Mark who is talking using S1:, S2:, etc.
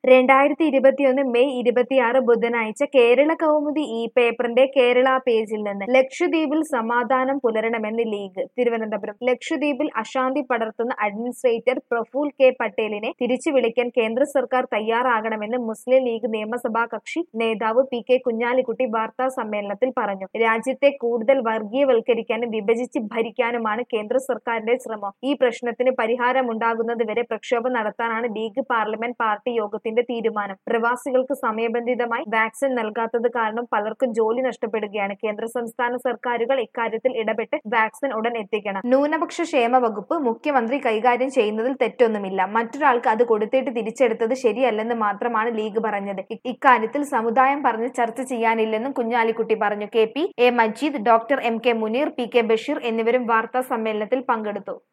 S1: രണ്ടായിരത്തി ഇരുപത്തിയൊന്ന് മെയ് ഇരുപത്തിയാറ് ബുധനാഴ്ച കേരള കൗമുദി ഈ പേപ്പറിന്റെ കേരള പേജിൽ നിന്ന് ലക്ഷദ്വീപിൽ സമാധാനം പുലരണമെന്ന് ലീഗ് തിരുവനന്തപുരം ലക്ഷദ്വീപിൽ അശാന്തി പടർത്തുന്ന അഡ്മിനിസ്ട്രേറ്റർ പ്രഫുൽ കെ പട്ടേലിനെ തിരിച്ചു വിളിക്കാൻ കേന്ദ്ര സർക്കാർ തയ്യാറാകണമെന്ന് മുസ്ലിം ലീഗ് നിയമസഭാ കക്ഷി നേതാവ് പി കെ കുഞ്ഞാലിക്കുട്ടി വാർത്താ സമ്മേളനത്തിൽ പറഞ്ഞു രാജ്യത്തെ കൂടുതൽ വർഗീയവൽക്കരിക്കാനും വിഭജിച്ച് ഭരിക്കാനുമാണ് കേന്ദ്ര സർക്കാരിന്റെ ശ്രമം ഈ പ്രശ്നത്തിന് പരിഹാരമുണ്ടാകുന്നത് വരെ പ്രക്ഷോഭം നടത്താനാണ് ലീഗ് പാർലമെന്റ് പാർട്ടി യോഗത്തിന്റെ തീരുമാനം പ്രവാസികൾക്ക് സമയബന്ധിതമായി വാക്സിൻ നൽകാത്തത് കാരണം പലർക്കും ജോലി നഷ്ടപ്പെടുകയാണ് കേന്ദ്ര സംസ്ഥാന സർക്കാരുകൾ ഇക്കാര്യത്തിൽ ഇടപെട്ട് വാക്സിൻ ഉടൻ എത്തിക്കണം ന്യൂനപക്ഷ ക്ഷേമ വകുപ്പ് മുഖ്യമന്ത്രി കൈകാര്യം ചെയ്യുന്നതിൽ തെറ്റൊന്നുമില്ല മറ്റൊരാൾക്ക് അത് കൊടുത്തിട്ട് തിരിച്ചെടുത്തത് ശരിയല്ലെന്ന് മാത്രമാണ് ലീഗ് പറഞ്ഞത് ഇ- ഇക്കാര്യത്തിൽ സമുദായം പറഞ്ഞ് ചർച്ച ചെയ്യാനില്ലെന്നും കുഞ്ഞാലിക്കുട്ടി പറഞ്ഞു K P A Majeed doctor M K Muneer P K Basheer എന്നിവരും വാർത്താ സമ്മേളനത്തിൽ പങ്കെടുത്തു